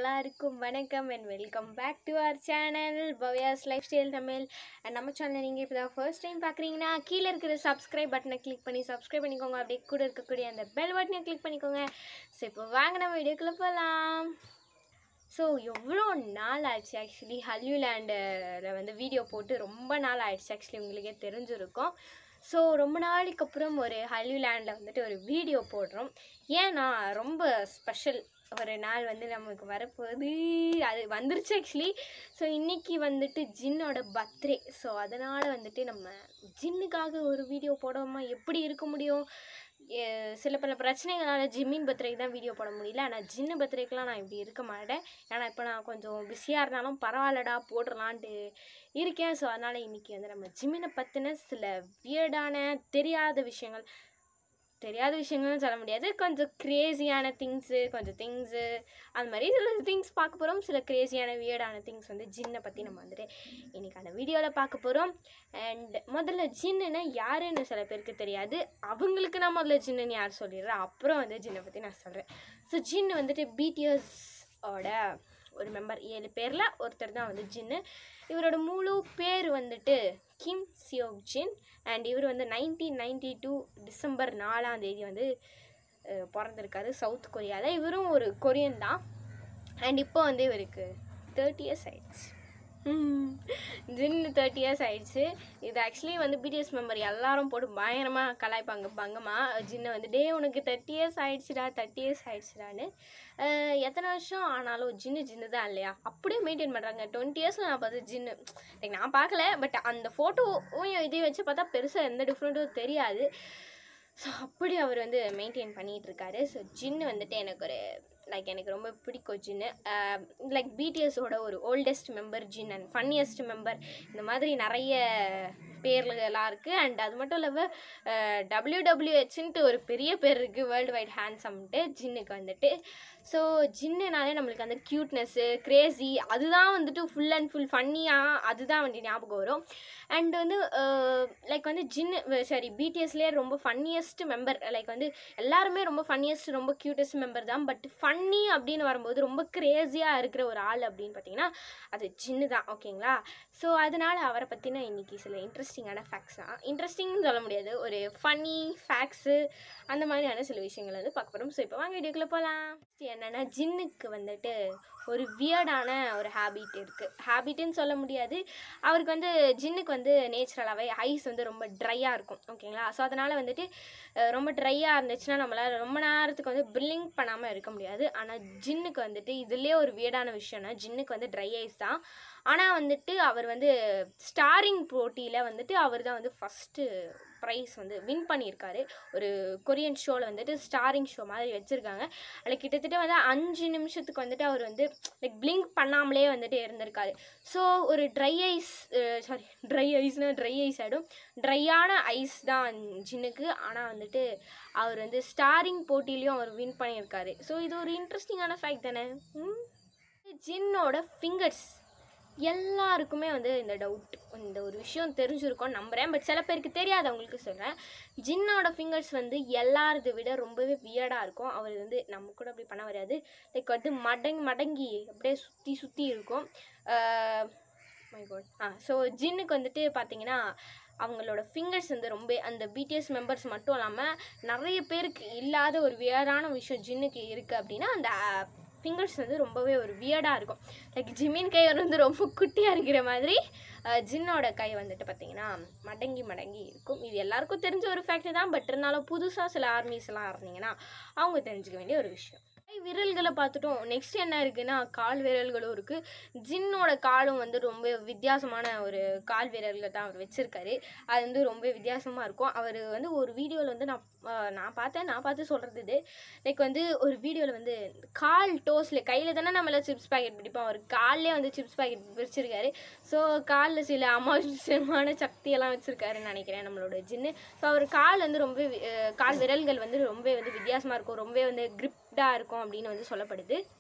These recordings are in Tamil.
எல்லாருக்கும் வணக்கம் and welcome back to our channel Bhavya's lifestyle Tamil and நம்ம சேனல் நீங்கள் இப்போ தான் ஃபர்ஸ்ட் டைம் பார்க்குறீங்கன்னா கீழே இருக்கிற சப்ஸ்கிரைப் பட்டனை கிளிக் பண்ணி சப்ஸ்கிரைப் பண்ணிக்கோங்க அப்படியே கூட இருக்கக்கூடிய அந்த பெல் பட்டனை கிளிக் பண்ணிக்கோங்க ஸோ இப்போ வாங்க நம்ம வீடியோக்குள்ளே போகலாம் ஸோ எவ்வளோ நாள் ஆயிடுச்சு ஆக்சுவலி ஹல்யூலேண்டில் வந்து வீடியோ போட்டு ரொம்ப நாள் ஆயிடுச்சு ஆக்சுவலி உங்களுக்கே தெரிஞ்சிருக்கும் ஸோ ரொம்ப நாளைக்கு அப்புறம் ஒரு ஹல்யூலேண்டில் வந்துட்டு ஒரு வீடியோ போடுறோம் ஏன்னா ரொம்ப ஸ்பெஷல் ஒரு நாள் வந்து நமக்கு வரப்போகுது அது வந்துருச்சு ஆக்சுவலி ஸோ இன்றைக்கி வந்துட்டு ஜின்னோட பர்த்டே ஸோ அதனால் வந்துட்டு நம்ம ஜின்னுக்காக ஒரு வீடியோ போடாமல் எப்படி இருக்க முடியும் எ- சில பல பிரச்சனைகளால் ஜிம்மின் பர்த்டேக்கு தான் வீடியோ போட முடியல ஆனால் ஜின்னு பர்த்டேக்கெலாம் நான் இப்படி இருக்க மாட்டேன் ஏன்னா இப்போ நான் கொஞ்சம் பிஸியாக இருந்தாலும் பரவாயில்லடா போட்டுடலான்ட்டு இருக்கேன் ஸோ அதனால் இன்றைக்கி வந்து நம்ம ஜிம்மினை பற்றின சில வியர்டான தெரியாத விஷயங்கள் தெரியாத விஷயங்கள்னு சொல்ல முடியாது கொஞ்சம் க்ரேஸியான திங்ஸு கொஞ்சம் திங்ஸு அந்த மாதிரி சில திங்ஸ் பார்க்க போகிறோம் சில க்ரேஸியான வியர்டான திங்ஸ் வந்து ஜின்னை பற்றி நம்ம வந்துட்டு இன்றைக்கான வீடியோவில் பார்க்க போகிறோம் அண்ட் முதல்ல ஜின்னுன்னா யாருன்னு சில பேருக்கு தெரியாது அவங்களுக்கு நான் முதல்ல ஜின்னுன்னு யார் சொல்லிடுறேன் அப்புறம் வந்து ஜின்னை பற்றி நான் சொல்கிறேன் ஸோ ஜின் வந்துட்டு BTS ஓட ஒரு மெம்பர் ஏழு பேரில் ஒருத்தர் தான் வந்து ஜின்னு இவரோட முழு பேர் வந்துட்டு கிம் சியோக் ஜின் அண்ட் இவர் வந்து நைன்டீன் நைன்டி டூ டிசம்பர் நாலாம் தேதி வந்து அஹ், பிறந்திருக்காரு சவுத் கொரியாவில் இவரும் ஒரு கொரியன் தான் அண்ட் இப்போ வந்து இவருக்கு தேர்ட்டி இயர்ஸ் ஆயிடுச்சு ஜின்னு தேர்ட்டி இயர்ஸ் ஆயிடுச்சு இது ஆக்சுவலி வந்து பிடிஎஸ் மெம்பர் எல்லாரும் போட்டு பயங்கரமாக கலாய்ப்பாங்க பங்கமா ஜின்னை வந்து டே உனக்கு தேர்ட்டி இயர்ஸ் ஆயிடுச்சுடா தேர்ட்டி இயர்ஸ் ஆயிடுச்சுடான்னு அஹ், எத்தனை வருஷம் ஆனாலும் ஜின்னு ஜின்னு தான் இல்லையா அப்படியே மெயின்டைன் பண்ணுறாங்க டுவெண்ட்டி இயர்ஸில் நான் பார்த்து ஜின்னு லைக் நான் பார்க்கல பட் அந்த ஃபோட்டோவும் இதையும் வச்சு பார்த்தா பெருசாக எந்த டிஃப்ரெண்ட்டும் தெரியாது ஸோ அப்படி அவர் வந்து மெயின்டைன் பண்ணிகிட்டு இருக்காரு ஸோ ஜின்னு வந்துட்டு எனக்கு ஒரு லைக் எனக்கு ரொம்ப பிடிக்கும் ஜின்னு லைக் பிடிஎஸோட ஒரு oldest member Jin and funniest member இந்த மாதிரி நிறைய பேர்களெல்லாம் இருக்குது அண்ட் அது மட்டும் இல்லாமல் டபிள்யூ டபிள்யூஹெச்ன்ட்டு ஒரு பெரிய பேர் இருக்குது வேர்ல்டு வைட் ஹேண்ட்ஸம்ட்டு ஜின்னுக்கு வந்துட்டு ஸோ ஜின்னுனாலே நம்மளுக்கு அந்த க்யூட்னஸ்ஸு க்ரேஸி அதுதான் வந்துட்டு ஃபுல் அண்ட் ஃபுல் ஃபன்னியாக அதுதான் வந்து ஞாபகம் வரும் அண்ட் வந்து லைக் வந்து ஜின்னு சாரி பிடிஎஸ்லேயே ரொம்ப ஃபன்னியஸ்ட் மெம்பர் லைக் வந்து எல்லாருமே ரொம்ப ஃபன்னியஸ்ட் ரொம்ப க்யூட்டஸ்ட் மெம்பர் தான் பட் ஃபன்னி அப்படின்னு வரும்போது ரொம்ப க்ரேஸியாக இருக்கிற ஒரு ஆள் அப்படின்னு பார்த்தீங்கன்னா அது ஜின்னு தான் ஓகேங்களா ஸோ அதனால் அவரை பற்றின இன்றைக்கி சில இன்ட்ரெஸ்டிங்கான ஃபேக்ட்ஸ் தான் இன்ட்ரெஸ்டிங்னு சொல்ல முடியாது ஒரு ஃபன்னி ஃபேக்ட்ஸு அந்த மாதிரியான சில விஷயங்கள் வந்து பார்க்க போகிறோம் ஸோ இப்போ வாங்க வீடியோக்குள்ளே போகலாம் என்னென்னா ஜின்னுக்கு வந்துட்டு ஒரு வியர்டான ஒரு ஹேபிட் இருக்குது ஹேபிட்டுன்னு சொல்ல முடியாது அவருக்கு வந்து ஜின்னுக்கு வந்து நேச்சுரலாகவே ஐஸ் வந்து ரொம்ப ட்ரையாக இருக்கும் ஓகேங்களா ஸோ அதனால் வந்துட்டு அஹ், ரொம்ப ட்ரையாக இருந்துச்சுன்னா நம்மளால் ரொம்ப நேரத்துக்கு வந்து பில்லிங் பண்ணாமல் இருக்க முடியாது ஆனால் ஜின்னுக்கு வந்துட்டு இதுலேயே ஒரு வியர்டான விஷயம்னா ஜின்னுக்கு வந்து ட்ரை ஐஸ் தான் ஆனால் வந்துட்டு அவர் வந்து ஸ்டாரிங் போட்டியில் வந்துட்டு அவர் தான் வந்து ஃபஸ்ட்டு ப்ரைஸ் வந்து வின் பண்ணியிருக்காரு ஒரு கொரியன் ஷோவில் வந்துட்டு ஸ்டாரிங் ஷோ மாதிரி வச்சுருக்காங்க அதில் கிட்டத்தட்ட வந்து அஞ்சு நிமிஷத்துக்கு வந்துட்டு அவர் வந்து லைக் பிளிங்க் பண்ணாமலே வந்துட்டு இருந்திருக்காரு ஸோ ஒரு ட்ரை ஐஸ் சாரி ட்ரை ஐஸ்னால் ட்ரை ஐஸ் ஆகிடும் ட்ரையான ஐஸ் தான் ஜின்னுக்கு ஆனால் வந்துட்டு அவர் வந்து ஸ்டாரிங் போட்டிலையும் அவர் வின் பண்ணியிருக்காரு ஸோ இது ஒரு இன்ட்ரெஸ்டிங்கான ஃபேக்ட் தானே ம்? ஜின்னோட ஃபிங்கர்ஸ் எல்லாருக்குமே வந்து இந்த டவுட் இந்த ஒரு விஷயம் தெரிஞ்சிருக்கும் நம்புகிறேன் பட் சில பேருக்கு தெரியாதவங்களுக்கு சொல்கிறேன் ஜின்னோட ஃபிங்கர்ஸ் வந்து எல்லாரதை விட ரொம்பவே வியர்டாக இருக்கும் அவர் வந்து நம்ம கூட அப்படி பண்ண வராது லைக் வந்து மடங்கி மடங்கி அப்படியே சுற்றி சுற்றி இருக்கும் மை காட் ஆ ஸோ ஜின்னுக்கு வந்துட்டு பார்த்தீங்கன்னா அவங்களோட ஃபிங்கர்ஸ் வந்து ரொம்ப அந்த பிடிஎஸ் மெம்பர்ஸ் மட்டும் இல்லாமல் நிறைய பேருக்கு இல்லாத ஒரு வியர்டான விஷயம் ஜின்னுக்கு இருக்குது அப்படின்னா அந்த ஃபிங்கர்ஸ் வந்து ரொம்பவே ஒரு வியர்டாக இருக்கும் லைக் ஜிமின் கை வந்து ரொம்ப குட்டியாக இருக்கிற மாதிரி அஹ், ஜின்னோட கை வந்துட்டு பார்த்தீங்கன்னா மடங்கி மடங்கி இருக்கும் இது எல்லாருக்கும் தெரிஞ்ச ஒரு ஃபேக்ட் தான் பட் இருந்தாலும் புதுசாக சில ஆர்மிஸ் எல்லாம் இருந்தீங்கன்னா அவங்க தெரிஞ்சுக்க வேண்டிய ஒரு விஷயம் கை விரல்களை பார்த்துட்டோம் நெக்ஸ்ட் என்ன இருக்குன்னா கால் விரல்களும் இருக்குது ஜின்னோட காலும் வந்து ரொம்ப வித்தியாசமான ஒரு கால் விரல்கள் தான் அவர் வச்சுருக்காரு அது வந்து ரொம்ப வித்தியாசமாக இருக்கும் அவர் வந்து ஒரு வீடியோவில் வந்து நான் ஆஹ் நான் பார்த்தேன் நான் பார்த்து சொல்கிறது இது லைக் வந்து ஒரு வீடியோவில் வந்து கால் டோஸில் கையில் தானே நம்மள சிப்ஸ் பாக்கெட் பிடிப்போம் அவர் கால்லே வந்து சிப்ஸ் பாக்கெட் பிரிச்சிருக்காரு ஸோ காலில் சில அமானுஷமான சக்தியெல்லாம் வச்சுருக்காருன்னு நினைக்கிறேன் நம்மளோட ஜின்னு ஸோ அவர் கால் வந்து ரொம்ப வி- ஆஹ் கால் விரல்கள் வந்து ரொம்ப வந்து வித்தியாசமாக இருக்கும் ரொம்ப வந்து கிரிப்டாக இருக்கும் அப்படின்னு வந்து சொல்லப்படுது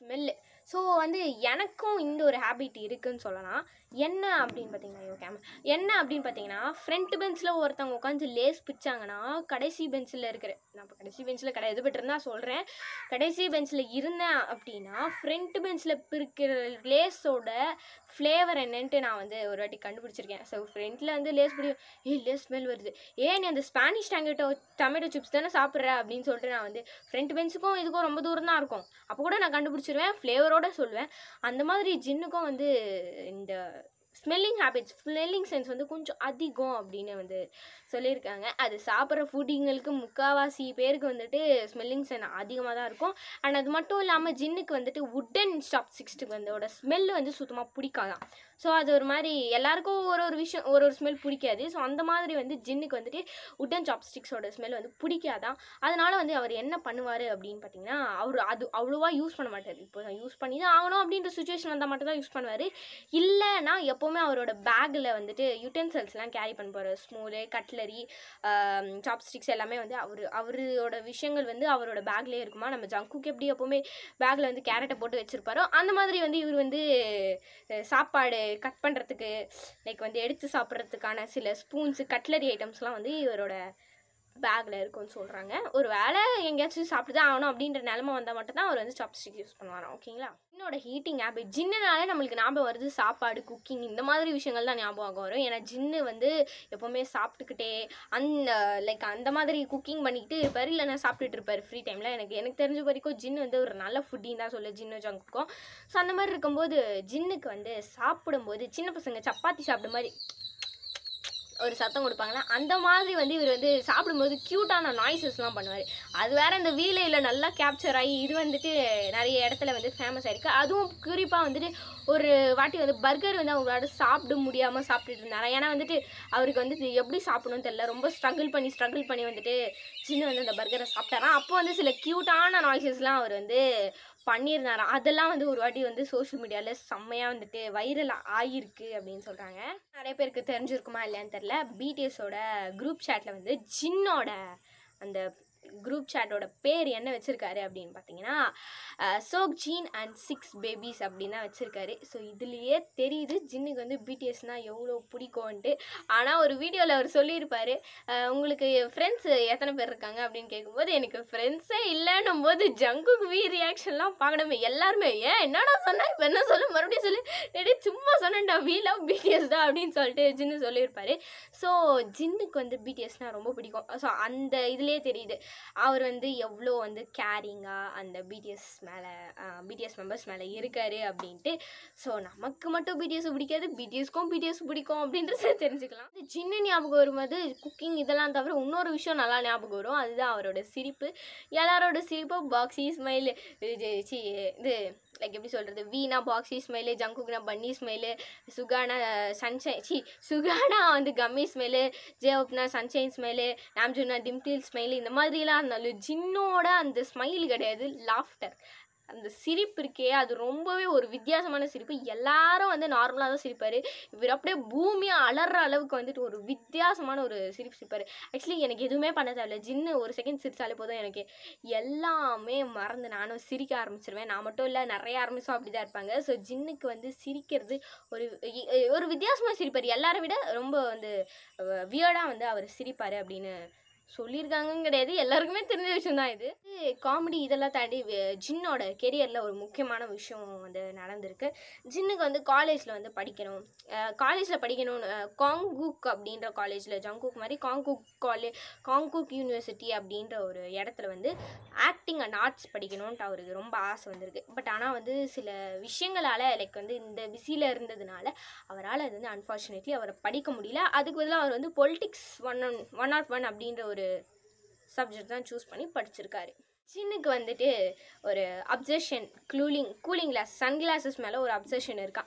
ஸ்மெல்லு ஸோ வந்து எனக்கும் இந்த ஒரு ஹேபிட் இருக்குன்னு சொல்லலாம் என்ன அப்படின்னு பார்த்தீங்கன்னா ஐயோ கேம என்ன அப்படின்னு பார்த்தீங்கன்னா ஃப்ரண்ட் பெஞ்சில் ஒருத்தவங்க உட்காந்து லேஸ் பிச்சாங்கன்னா கடைசி பெஞ்சில் இருக்கிற நான் இப்போ கடைசி பெஞ்சில் கிடையாது பட் இருந்தால் சொல்கிறேன் கடைசி பெஞ்சில் இருந்தேன் அப்படின்னா ஃப்ரண்ட் பெஞ்சில் இருக்கிற லேஸோட ஃப்ளேவர் என்னன்ட்டு நான் வந்து ஒரு வாட்டி கண்டுபிடிச்சிருக்கேன் ஸோ ஃப்ரண்ட்டில் வந்து லேஸ் பிடிக்கும் ஏ லேஸ் ஸ்மெல் வருது ஏன் நீ அந்த ஸ்பானிஷ் டேங்கட்டோ டொமேட்டோ சிப்ஸ் தானே சாப்பிட்ற அப்படின்னு சொல்லிட்டு நான் வந்து ஃப்ரண்ட் பெஞ்சுக்கும் இதுக்கும் ரொம்ப தூரம் தான் இருக்கும் அப்போ கூட நான் கண்டுபிடிச்சிருவேன் ஃப்ளேவரோட சொல்லுவேன் அந்த மாதிரி ஜின்னுக்கும் வந்து இந்த ஸ்மெல்லிங் ஹேபிட்ஸ் ஸ்மெல்லிங் சென்ஸ் வந்து கொஞ்சம் அதிகம் அப்படின்னு வந்து சொல்லியிருக்காங்க அது சாப்பிட்ற ஃபுட்டிங்களுக்கு முக்கால்வாசி பேருக்கு வந்துட்டு ஸ்மெல்லிங் சென் அதிகமாக தான் இருக்கும் அண்ட் அது மட்டும் இல்லாமல் ஜின்னுக்கு வந்துட்டு உட்டன் ஸ்டாப் சிக்ஸ்ட்டுக்கு வந்தோட ஸ்மெல் வந்து சுத்தமாக பிடிக்காதான் ஸோ அது ஒரு மாதிரி எல்லாருக்கும் ஒரு ஒரு விஷயம் ஒரு ஒரு ஸ்மெல் பிடிக்காது ஸோ அந்த மாதிரி வந்து ஜின்னுக்கு வந்துட்டு உட்டன் சாப்ஸ்டிக்ஸோட ஸ்மெல் வந்து பிடிக்காதான் அதனால வந்து அவர் என்ன பண்ணுவார் அப்படின்னு பார்த்தீங்கன்னா அவர் அது அவ்வளோவா யூஸ் பண்ண மாட்டார் இப்போ யூஸ் பண்ணி தான் ஆகணும் அப்படின்ற சுச்சுவேஷன் வந்தால் மட்டும் தான் யூஸ் பண்ணுவார் இல்லைன்னா எப்போவுமே அவரோட பேக்கில் வந்துட்டு யூட்டென்சில்ஸ்லாம் கேரி பண்ண போகிறார் ஸ்மூலு கட்லரி சாப்ஸ்டிக்ஸ் எல்லாமே வந்து அவர் அவரோட விஷயங்கள் வந்து அவரோட பேக்லேயே இருக்குமா நம்ம ஜங்குக்கு எப்படி எப்போவுமே பேக்கில் வந்து கேரட்டை போட்டு வச்சுருப்பாரோ அந்த மாதிரி வந்து இவர் வந்து அஹ், சாப்பாடு கட் பண்ணுறதுக்கு லைக் வந்து எடுத்து சாப்பிட்றதுக்கான சில ஸ்பூன்ஸு கட்லரி ஐட்டம்ஸ்லாம் வந்து இவரோட பேக்கில் இருக்கும்னு சொல்கிறாங்க ஒரு வேளை எங்கேயாச்சும் சாப்பிட்டு தான் ஆகணும் அப்படின்ற நிலமை வந்தால் மட்டும்தான் அவர் வந்து சாப்ஸ்டிக் யூஸ் பண்ணுவாராம் ஓகேங்களா என்னோட ஹீட்டிங் ஹேபிட் ஜின்னுனாலே நம்மளுக்கு ஞாபகம் வருது சாப்பாடு குக்கிங் இந்த மாதிரி விஷயங்கள் தான் ஞாபகம் வரும் ஏன்னா ஜின்னு வந்து எப்போவுமே சாப்பிட்டுக்கிட்டே அந்த லைக் அந்த மாதிரி குக்கிங் பண்ணிக்கிட்டு இருப்பார் இல்லைன்னா சாப்பிட்டுட்டு இருப்பார் ஃப்ரீ டைமில் எனக்கு எனக்கு தெரிஞ்ச வரைக்கும் ஜின்னு வந்து ஒரு நல்ல ஃபுட்டின்னு தான் சொல்ல ஜின்னு ஜங்குக்கும் ஸோ அந்த மாதிரி இருக்கும்போது ஜின்னுக்கு வந்து சாப்பிடும்போது சின்ன பசங்க சப்பாத்தி சாப்பிடும் மாதிரி ஒரு சத்தம் கொடுப்பாங்களா அந்த மாதிரி வந்து இவர் வந்து சாப்பிடும்போது க்யூட்டான நாய்ஸஸ்லாம் பண்ணுவார் அது வேற இந்த வீலையில் நல்லா கேப்சர் ஆகி இது வந்துட்டு நிறைய இடத்துல வந்து ஃபேமஸ் ஆயிருக்கு அதுவும் குறிப்பாக வந்துட்டு ஒரு வாட்டி வந்து பர்கர் வந்து அவங்களால சாப்பிட முடியாமல் சாப்பிட்டுட்டு இருந்தாரா ஏன்னா வந்துட்டு அவருக்கு வந்து இது எப்படி சாப்பிடணும்னு தெரியல ரொம்ப ஸ்ட்ரகிள் பண்ணி ஸ்ட்ரகிள் பண்ணி வந்துட்டு சின்ன வந்து அந்த பர்கரை சாப்பிட்டாராம் அப்போ வந்து சில க்யூட்டான நாய்ஸஸ்லாம் அவர் வந்து பண்ணியிருந்தாராம் அதெல்லாம் வந்து ஒரு வாட்டி வந்து சோஷியல் மீடியாவில் செம்மையாக வந்துட்டு வைரல் ஆகிருக்கு அப்படின்னு சொல்கிறாங்க நிறைய பேருக்கு தெரிஞ்சிருக்குமா இல்லையான்னு தெரில பிடிஎஸோட குரூப் சேட்டில் வந்து ஜின்னோட அந்த குரூப் சேட்டோட பேர் என்ன வச்சுருக்காரு அப்படின்னு பார்த்தீங்கன்னா சோக் ஜீன் அண்ட் சிக்ஸ் பேபிஸ் அப்படின்னு தான் வச்சுருக்காரு ஸோ இதுலேயே தெரியுது ஜின்னுக்கு வந்து பிடிஎஸ்னால் எவ்வளோ பிடிக்கும்ன்ட்டு ஆனால் ஒரு வீடியோவில் அவர் சொல்லியிருப்பாரு அஹ் உங்களுக்கு ஃப்ரெண்ட்ஸ் எத்தனை பேர் இருக்காங்க அப்படின்னு கேட்கும்போது எனக்கு ஃப்ரெண்ட்ஸே இல்லைன்னும் போது ஜங்குக்கு வி ரியாக்ஷன்லாம் பார்க்கணுமே எல்லாருமே ஏன் என்னடா சொன்னா இப்போ என்ன சொல்லு மறுபடியும் சொல்லு டேடி சும்மா சொன்னேன்டா வி லவ் பிடிஎஸ் தான் அப்படின்னு சொல்லிட்டு ஜின்னு சொல்லியிருப்பாரு ஸோ ஜின்னுக்கு வந்து பிடிஎஸ்னால் ரொம்ப பிடிக்கும் ஸோ அந்த இதுலேயே தெரியுது அவர் வந்து எவ்வளோ வந்து கேரிங்காக அந்த பிடிஎஸ் மேலே பிடிஎஸ் மெம்பர்ஸ் மேலே இருக்காரு அப்படின்ட்டு ஸோ நமக்கு மட்டும் பிடிஎஸ் பிடிக்காது பிடிஎஸ்க்கும் பிடிஎஸ் பிடிக்கும் அப்படின்றத தெரிஞ்சுக்கலாம் இது சின்ன ஞாபகம் வரும்போது குக்கிங் இதெல்லாம் தவிர இன்னொரு விஷயம் நல்லா ஞாபகம் வரும் அதுதான் அவரோட சிரிப்பு எல்லாரோட சிரிப்பும் பாக்ஸி ஸ்மைல் இது சி இது லைக் எப்படி சொல்கிறது வீணா பாக்ஸி ஸ்மைலு ஜங்குக்னா பன்னி ஸ்மைலு சுகானா சன்ஷைன் சி சுகானா வந்து கம்மி ஸ்மெல்லு ஜேவப்னா சன்ஷைன் ஸ்மைலு நாம்ஜுனா டிம்டில் ஸ்மைலு இந்த மாதிரிலாம் இருந்தாலும் ஜின்னோட அந்த ஸ்மைல் கிடையாது லாஃப்டர் அந்த சிரிப்பு இருக்கே அது ரொம்பவே ஒரு வித்தியாசமான சிரிப்பு எல்லாரும் வந்து நார்மலாக தான் சிரிப்பார் இவர் அப்படியே பூமியை அலற அளவுக்கு வந்துட்டு ஒரு வித்தியாசமான ஒரு சிரிப்பு சிரிப்பார் ஆக்சுவலி எனக்கு எதுவுமே பண்ண தேவையில்ல ஜின்னு ஒரு செகண்ட் சிரிச்சாலே போதும் எனக்கு எல்லாமே மறந்து நானும் சிரிக்க ஆரம்பிச்சிருவேன் நான் மட்டும் இல்லை நிறைய ஆரம்பிச்சும் அப்படி தான் இருப்பாங்க ஸோ ஜின்னுக்கு வந்து சிரிக்கிறது ஒரு இ- ஒரு வித்தியாசமாக சிரிப்பார் எல்லாரை விட ரொம்ப வந்து வியர்டாக வந்து அவர் சிரிப்பார் அப்படின்னு சொல்லியிருக்காங்கன்னு கிடையாது எல்லாருக்குமே தெரிஞ்ச விஷயம் தான் இது காமெடி இதெல்லாம் தாண்டி வி- ஜின்னோட கெரியரில் ஒரு முக்கியமான விஷயம் வந்து நடந்திருக்கு ஜின்னுக்கு வந்து காலேஜில் வந்து படிக்கணும் காலேஜில் படிக்கணும் காங்குக் அப்படின்ற காலேஜில் ஜங்குக் மாதிரி காங்குக் காலேஜ் காங்குக் யூனிவர்சிட்டி அப்படின்ற ஒரு இடத்துல வந்து ஆக்டிங் அண்ட் ஆர்ட்ஸ் படிக்கணும்ன்ட்டு அவருக்கு ரொம்ப ஆசை வந்திருக்கு பட் ஆனால் வந்து சில விஷயங்களால் லைக் வந்து இந்த பிஸியில் இருந்ததுனால அவரால் அது வந்து அன்ஃபார்ச்சுனேட்லி அவரை படிக்க முடியல அதுக்கு பதிலாக அவர் வந்து politics one one not one அப்படின்ற ஒரு சப்ஜெக்ட் தான் சூஸ் பண்ணி படிச்சிருக்காரு சின்னுக்கு வந்துட்டு ஒரு அப்சஷன் க்ளூலிங் கூலிங் கிளாஸ் சன் கிளாஸஸ் மேலே ஒரு அப்சஷன் இருக்கான்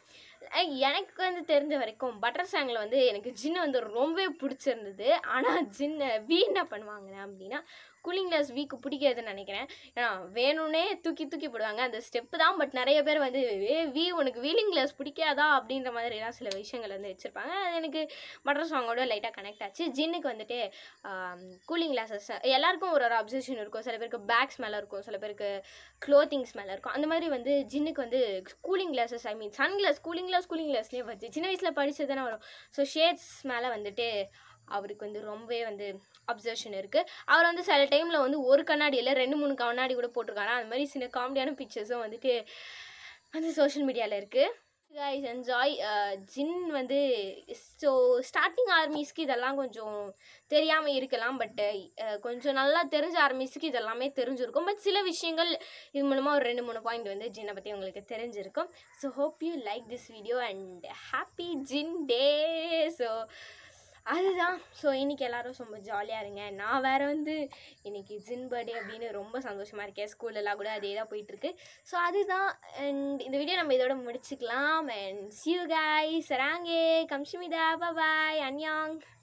Like, எனக்கு வந்து தெரிஞ்ச வரைக்கும் பட்டர் சாங்கில் வந்து எனக்கு ஜின்னு வந்து ரொம்பவே பிடிச்சிருந்தது ஆனால் ஜின்னை வீ என்ன பண்ணுவாங்க அப்படின்னா கூலிங் கிளாஸ் வீக்கு பிடிக்காதுன்னு நினைக்கிறேன் ஏன்னா வேணும்னே தூக்கி தூக்கி போடுவாங்க அந்த ஸ்டெப்பு தான் பட் நிறைய பேர் வந்து ஏ வீ உனக்கு வீலிங் கிளாஸ் பிடிக்காதா அப்படின்ற மாதிரிலாம் சில விஷயங்கள் வந்து வச்சுருப்பாங்க அது எனக்கு பட்டர் சாங்கோட லைட்டாக கனெக்ட் ஆச்சு ஜின்னுக்கு வந்துட்டு கூலிங் கிளாஸஸ் எல்லாருக்கும் ஒரு ஒரு அப்சர்ஷன் இருக்கும் சில பேருக்கு பேக் ஸ்மெல்லாக இருக்கும் சில பேருக்கு க்ளோத்திங் ஸ்மெல்லாக இருக்கும் அந்த மாதிரி வந்து ஜின்னுக்கு வந்து cooling glasses I mean sun glass cooling glass cooling கிளாஸ்லேயே வருது சின்ன வயசில் படிச்சது தானே வரும் ஸோ ஷேட்ஸ் மேலே வந்துட்டு அவருக்கு வந்து ரொம்பவே வந்து அப்சர்ஷன் இருக்குது அவர் வந்து சில டைமில் வந்து ஒரு கண்ணாடி இல்லை ரெண்டு மூணு கண்ணாடி கூட போட்டிருக்காரு அந்த மாதிரி சின்ன காமெடியான பிக்சர்ஸும் வந்துட்டு வந்து சோஷியல் மீடியாவில் இருக்குது கைஸ் என்ஜாய் ஜின் வந்து ஸோ ஸ்டார்டிங் ஆர்மிஸ்க்கு இதெல்லாம் கொஞ்சம் தெரியாமல் இருக்கலாம் பட் கொஞ்சம் நல்லா தெரிஞ்ச ஆர்மிஸ்க்கு இதெல்லாமே தெரிஞ்சிருக்கும் பட் சில விஷயங்கள் இது மூலமாக ஒரு ரெண்டு மூணு பாயிண்ட் வந்து ஜின்னை பற்றி உங்களுக்கு தெரிஞ்சிருக்கும் so hope you like this video and happy Jin day so அதுதான் ஸோ இன்னைக்கு எல்லாரும் ரொம்ப ஜாலியாக இருங்க நான் வேற வந்து இன்னைக்கு ஜின் பர்த்டே அப்படின்னு ரொம்ப சந்தோஷமாக இருக்கேன் ஸ்கூல்லலாம் கூட அதே தான் போயிட்டுருக்கு ஸோ அதுதான் அண்ட் இந்த வீடியோ நம்ம இதோட முடிச்சுக்கலாம் அண்ட் சியூ காய் சராங்கே கம்ஷிமிதா பாய் அன்யாங்